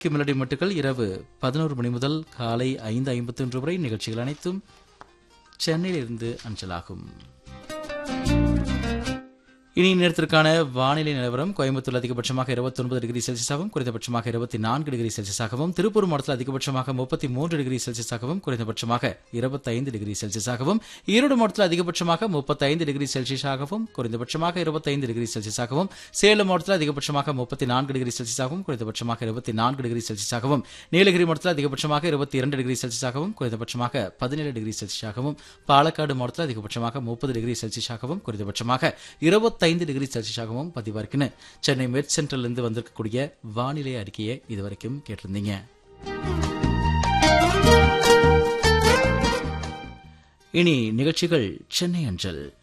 melody மட்டுக்கள் இரவு பதினோரு மணி முதல் காலை ஐந்து ஐம்பத்தி ஒன்று வரை நிகழ்ச்சிகள் அனைத்தும் சென்னையிலிருந்து அஞ்சலாகும் இனி நேரத்திற்கான வானிலை நிலவரம் கோயம்புத்தூர் அதிகபட்சமாக 29 டிகிரி செல்சியஸாகவும் குறைந்தபட்சமாக இருபத்தி நான்கு டிகிரி செல்சியஸாகவும் திருப்பூர் மாவட்டத்தில் அதிகபட்சமாக முப்பத்தி மூன்று டிகிரி செல்சியஸாகவும் குறைந்தபட்சமாக இருபத்தைந்து டிகிரி செல்சியஸாகவும் ஈரோடு மாவட்டத்தில் அதிகபட்சமாக முப்பத்தைந்து டிகிரி செல்சியஸாகவும் குறைந்தபட்சமாக இருபத்தைந்து டிகிரி செல்சியஸாகவும் சேலம் மாவட்டத்தில் அதிகபட்சமாக முப்பத்தி நான்கு டிகிரி செல்சியஸாகவும் குறைந்தபட்சமாக இருபத்தி நான்கு டிகிரி செல்சியஸாகவும் நீலகிரி மாவட்டத்தில் அதிகபட்சமாக இருபத்தி இரண்டு டிகிரி செல்சியஸாகவும் குறைந்தபட்சமாக பதினேழு டிகிரி செல்சியஸாகவும் பாலக்காடு மாவட்டத்தில் அதிகபட்சமாக முப்பது டிகிரி செல்சியஸாகவும் குறைந்தபட்சமாக இருபத்தைந்து டிகிரி செல்சியஸாகவும் பதிவாருக்குன்னு சென்னை மெட் சென்ட்ரல் இருந்து வந்திருக்கக்கூடிய வானிலை அறிக்கையை இதுவரைக்கும் கேட்டிருந்தீங்க இனி நிகழ்ச்சிகள் சென்னை அஞ்சல்